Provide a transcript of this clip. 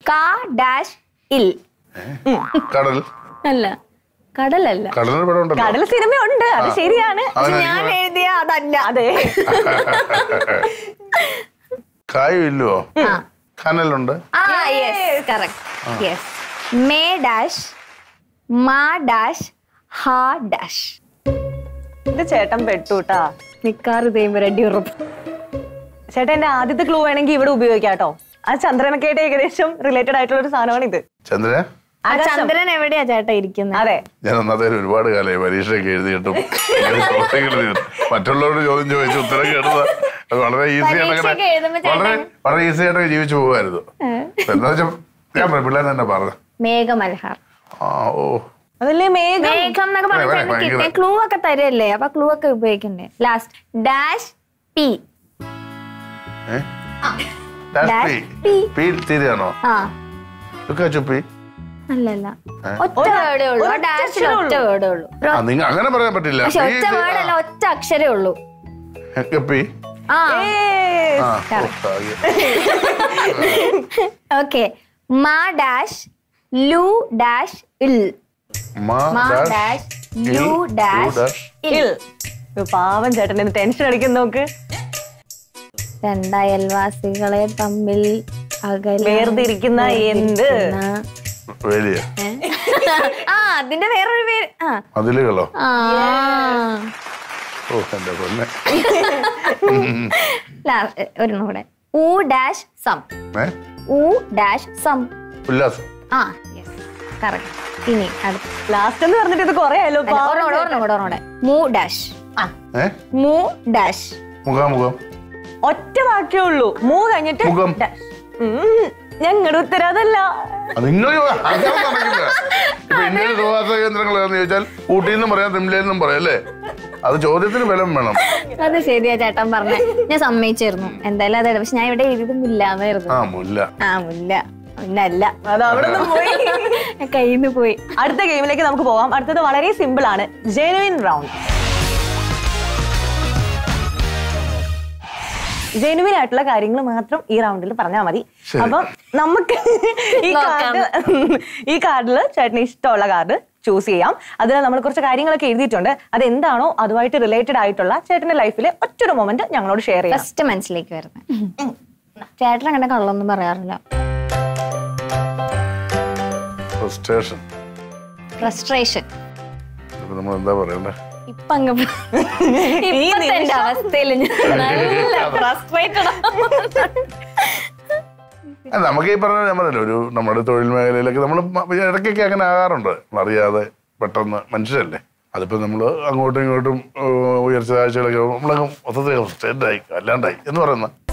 കാ ഡാഷ് ഇൽ കടൽ അല്ല കടലല്ല കടലിന് പടം ഉണ്ടല്ലോ കടൽ സിനിമയുണ്ട് അത് ശരിയാണ് അതിന് ഞാൻ എഴുതിയ അതല്ല അതെ കായും ഇല്ലയോ ആ. കനലുണ്ട് ആ യെസ് കറക്റ്റ് യെസ് മേ ഡാഷ് മാ ഡാഷ് ഹാ ഡാഷ് ഇത് ചേട്ടൻ പെട്ടുട്ടാ നിക്കാറ് തേമ്പ് റെഡി ഉറപ്പ് ചേട്ടൻ എന്റെ ആദ്യത്തെ ക്ലൂ വേണമെങ്കിൽ ഇവിടെ ഉപയോഗിക്കാം കേട്ടോ ആ ചന്ദ്രനൊക്കെ ആയിട്ട് ഏകദേശം റിലേറ്റഡ് ആയിട്ടുള്ള ഒരു സാധനമാണ് ഇത് ചന്ദ്ര ആ ചന്ദ്രൻ എവിടെയാ ചേട്ടാ ഇരിക്കുന്നത് അതെ ഞാൻ ഒന്നാമതേലും ഒരുപാട് കാലമായി പരീക്ഷയൊക്കെ എഴുതിയിട്ടും ഇങ്ങനെ ചോദ്യങ്ങൾ എഴുതി- മറ്റുള്ളവരോട് ചോദ്യം ചോദിച്ച് ഉത്തരം കേട്ടത് അത് വളരെ ഈസി ആയിട്ട് പരീക്ഷയൊക്കെ എഴുതുമ്പോ അങ്ങനെ വളരെ വളരെ ഈസി ആയിട്ട് ജീവിച്ചു പോകുമായിരുന്നു എന്താ വെച്ചാൽ ഞാൻ പറഞ്ഞു, പിള്ളേർ തന്നെ പറഞ്ഞു മേഘമൽഹാർ ആ ഓ അതല്ലേ മേഘം മേഘം എന്നൊക്കെ ഭയങ്കര- പറഞ്ഞാൽ ഭയങ്കര- ക്ലൂ ഒക്കെ തരല്ലേ അപ്പൊ ക്ലൂ ഒക്കെ ഉപയോഗിക്കണ്ടേ last dash P A dash Dash P P. P തീരെയാണോ ആ ഒക്കെ ചുപ്പി അല്ലല്ല ഒറ്റ വേർഡേ ഉള്ളൂ ആ ഡാഷിൽ ഒറ്റ വേർഡേ ഉള്ളൂ ആ നിങ്ങൾ അങ്ങനെ പറയാൻ പറ്റില്ല പക്ഷെ പി ഒറ്റ ഇത്- വേർഡല്ല ഒറ്റ അക്ഷരേ ഉള്ളൂ ആ, ഗപ്പി ആ ഏയ്. ആ ഓ, ഭാഗ്യം. ഓക്കെ മാ ഡാഷ് ലു ഡാഷ് ഇൽ മാ മാ ഡാഷ് ഡാഷ് ഇൽ, ലു ലു ഡാഷ് ഡാഷ് ഇൽ ഇൽ. ഇത് പാവം ചേട്ടൻ എന്ന് ടെൻഷൻ അടിക്കുന്ന നോക്ക് രണ്ടയൽവാസികളെ തമ്മിൽ അകലെ വേർതിരിക്കുന്ന എന്ത്? വേലിയ ആ അതിന്റെ വേറൊരു പേര് ആ മതിലുകളോ ആ ഓ എന്റെ പൊന്നെ ലാ- ഒരെണ്ണം കൂടെ ഊ ഡാഷ് സം ഏ ഊ ഡാഷ് സം ഉല്ലാസം ആ യെസ് കറക്റ്റ് ഇനി അടുത്ത ലാസ്റ്റ് എന്ന് പറഞ്ഞിട്ട് ഇത് കൊറേ ആയല്ലോ അല്ല, പാവം ഒരെണ്ണം കൂടെ, ഒരെണ്ണം കൂടെ ഒരെണ്ണം കൂടെ മൂ ഡാഷ് ഏ മൂ ഡാഷ് മുഖാമുഖം ഒറ്റ വാക്കേ ഉള്ളൂ മൂ കഴിഞ്ഞിട്ട് മുഖം. dash. ഉം. ഞങ്ങളുടെ ഉത്തരം അതല്ല നിങ്ങൾ അങ്ങനെ നടക്കില്ല ഇപ്പൊ ഇന്ത്യൻ സുഖാസ കേന്ദ്രങ്ങൾ ഏതാന്ന് ചോദിച്ചാൽ ഊട്ടിന്നും പറയാം തിമ്ലയെന്നും പറയാം അല്ലേ അത് ചോദ്യത്തിന് ബലം വേണം അത് ശരിയാ ചേട്ടൻ പറഞ്ഞ ഞാൻ സമ്മതിച്ചിരുന്നു എന്തായാലും അതെ പക്ഷെ ഞാൻ ഇവിടെ എഴുതിയത് മുല്ലാന്നായിരുന്നു ആ മുല്ല ആ മുല്ല മുല്ലല്ല അത് അവിടെ നിന്ന് പോയി കയ്യിൽ നിന്ന് പോയി അടുത്ത ഗെയിമിലേക്ക് നമുക്ക് പോവാം അടുത്തത് വളരെ സിമ്പിൾ ആണ് ജെനുവിൻ റൗണ്ട് ജെനുവിൻ ആയിട്ടുള്ള കാര്യങ്ങൾ മാത്രം ഈ റൗണ്ടിൽ പറഞ്ഞാൽ മതി ശരി. അപ്പം നമുക്ക് ഈ നോക്കാം. കാർഡ് ഈ കാർഡിൽ ചേട്ടന് ഇഷ്ടമുള്ള കാർഡ് ചൂസ് ചെയ്യാം അതിൽ നമ്മൾ കുറച്ച് കാര്യങ്ങളൊക്കെ എഴുതിയിട്ടുണ്ട് അത് എന്താണോ അതുമായിട്ട് റിലേറ്റഡ് ആയിട്ടുള്ള ചേട്ടന്റെ ലൈഫിലെ ഒറ്റൊരു മൊമെന്റ് ഞങ്ങളോട് ഷെയർ ചെയ്യാം ഫസ്റ്റ് മനസ്സിലേക്ക് വരുന്നത് ചേട്ടൻ അങ്ങനെ കള്ളൊന്നും പറയാറില്ല ഫ്രസ്ട്രേഷൻ ഫ്രസ്ട്രേഷൻ ഇപ്പൊ നമ്മൾ എന്താ പറയണ്ടേ ഇപ്പൊ അങ്ങ് ഇപ്പത്തെ എന്റെ അവസ്ഥയിൽ ഞാൻ നല്ല ഫ്രസ്ട്രേറ്റഡ് ആ, നമുക്ക് ഈ പറഞ്ഞ ഞാൻ പറഞ്ഞല്ലോ ഒരു നമ്മുടെ തൊഴിൽ മേഖലയിലൊക്കെ നമ്മൾ ഇടയ്ക്കൊക്കെ അങ്ങനെ ആകാറുണ്ട് അറിയാതെ പെട്ടെന്ന് മനുഷ്യരല്ലേ അതിപ്പോ നമ്മൾ അങ്ങോട്ടും ഇങ്ങോട്ടും ഏഹ്, ഉയർച്ച താഴ്ചകളൊക്കെ നമ്മളങ്ങ് മൊത്തത്തിൽ ഫ്രസ്ട്രേറ്റ് ആയി അല്ലാണ്ടായി എന്ന് പറയുന്ന